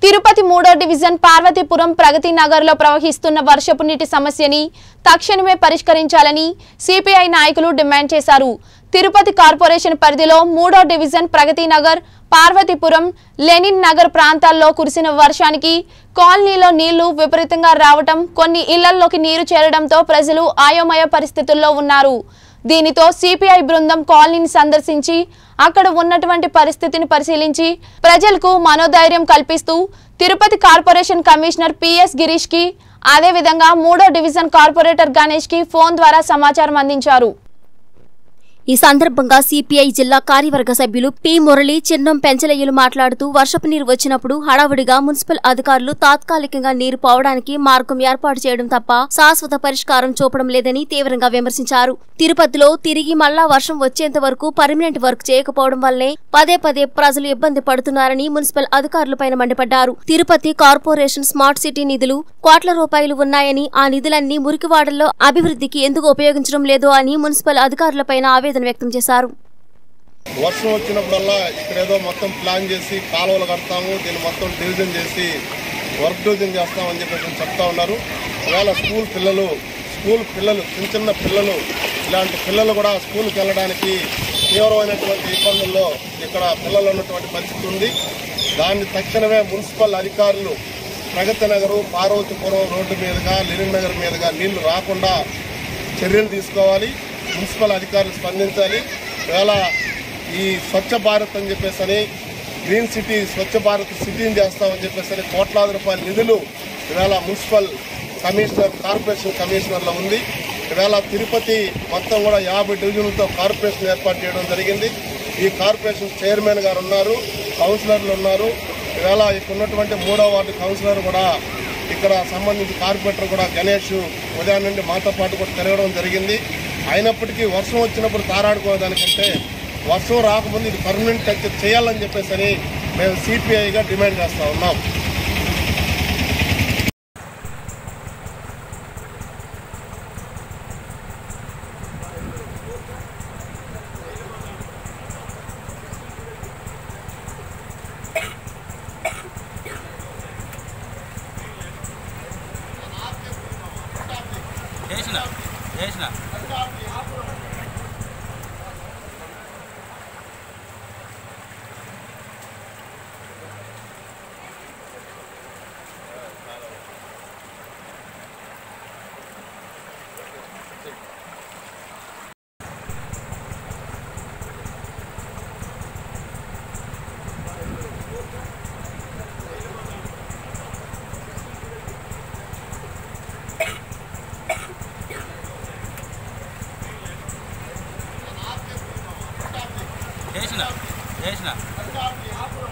తిరుపతి మూడో డివిజన్ పార్వతీపురం ప్రగతి నగర్లో ప్రవహిస్తున్న వర్షపు నీటి సమస్యని తక్షణమే పరిష్కరించాలని సిపిఐ నాయకులు డిమాండ్ చేశారు తిరుపతి కార్పొరేషన్ పరిధిలో మూడో డివిజన్ ప్రగతి నగర్ పార్వతీపురం లెనిన్ నగర్ ప్రాంతాల్లో కురిసిన వర్షానికి కాలనీలో నీళ్లు విపరీతంగా రావటం కొన్ని ఇళ్లల్లోకి నీరు చేరడంతో ప్రజలు ఆయోమయ పరిస్థితుల్లో ఉన్నారు దీనితో సిపిఐ బృందం కాలనీని సందర్శించి అక్కడ ఉన్నటువంటి పరిస్థితిని పరిశీలించి ప్రజలకు మనోధైర్యం కల్పిస్తూ Tirupati corporation commissioner PS Girish కి అదేవిధంగా మూడో డివిజన్ కార్పొరేటర్ గణేష్ కి ఫోన్ ద్వారా సమాచారం అందించారు ఈ సందర్భంగా సిపిఐ జిల్లా కార్యవర్గ సభ్యులు పి మురళి చిన్నం పెంచలయ్యలు మాట్లాడుతూ వర్షపు నీరు వచ్చినప్పుడు హడావుడిగా మున్సిపల్ అధికారులు తాత్కాలికంగా నీరు పోవడానికి మార్గం ఏర్పాటు చేయడం తప్ప శాశ్వత పరిష్కారం చూపడం లేదని తీవ్రంగా విమర్శించారు తిరుపతిలో తిరిగి మళ్లా వర్షం వచ్చేంత వరకు పర్మనెంట్ వర్క్ చేయకపోవడం వల్లే పదే పదే ప్రజలు ఇబ్బంది పడుతున్నారని మున్సిపల్ అధికారులపైన మండిపడ్డారు తిరుపతి కార్పొరేషన్ స్మార్ట్ సిటీ నిధులు కోట్ల రూపాయలు ఉన్నాయని ఆ నిధులన్నీ మురికివాడల్లో అభివృద్ధికి ఎందుకు ఉపయోగించడం లేదు అని మున్సిపల్ అధికారులపైన ఆవేదన వ్యక్తం చేశారు వర్షం వచ్చినప్పుడల్లా ఇక్కడ ఏదో మొత్తం ప్లాన్ చేసి కాలువలు కడతాము దీన్ని మొత్తం డివిజన్ చేసి వర్క్ డివిజన్ చేస్తామని చెప్పేసి చెప్తా ఉన్నారు ఒకవేళ స్కూల్ పిల్లలు స్కూల్ పిల్లలు చిన్న చిన్న పిల్లలు ఇలాంటి పిల్లలు కూడా స్కూల్కి వెళ్ళడానికి తీవ్రమైనటువంటి ఇబ్బందుల్లో ఇక్కడ పిల్లలు ఉన్నటువంటి పరిస్థితి ఉంది దాన్ని తక్షణమే మున్సిపల్ అధికారులు ప్రగతి నగరు పార్వతీపురం రోడ్డు మీదుగా లెనిన్ నగర్ మీదుగా నీళ్లు రాకుండా చర్యలు తీసుకోవాలి మున్సిపల్ అధికారులు స్పందించాలి ఇవాళ ఈ స్వచ్ఛ భారత్ అని చెప్పేసి గ్రీన్ సిటీ స్వచ్ఛ భారత్ సిటీని చేస్తామని చెప్పేసి కోట్లాది రూపాయల నిధులు ఇవాళ మున్సిపల్ కమిషనర్ కార్పొరేషన్ కమిషనర్లో ఉంది ఇవాళ తిరుపతి మొత్తం కూడా యాభై డివిజన్లతో కార్పొరేషన్ ఏర్పాటు చేయడం జరిగింది ఈ కార్పొరేషన్ చైర్మన్ గారు ఉన్నారు కౌన్సిలర్లు ఉన్నారు ఇవాళ ఇక్కడ ఉన్నటువంటి మూడో వార్డు కౌన్సిలర్ కూడా ఇక్కడ సంబంధించి కార్పొరేటర్ కూడా గణేష్ ఉదయం నుండి మాతో పాటు కూడా తిరగడం జరిగింది అయినప్పటికీ వర్షం వచ్చినప్పుడు తారాడుకోవడానికంటే వర్షం రాకముందు ఇది పర్మనెంట్ టచ్ చేయాలని చెప్పేసి అని మేము సిపిఐగా డిమాండ్ చేస్తా ఉన్నాం చేసిన చేసిన చేసిన చేసిన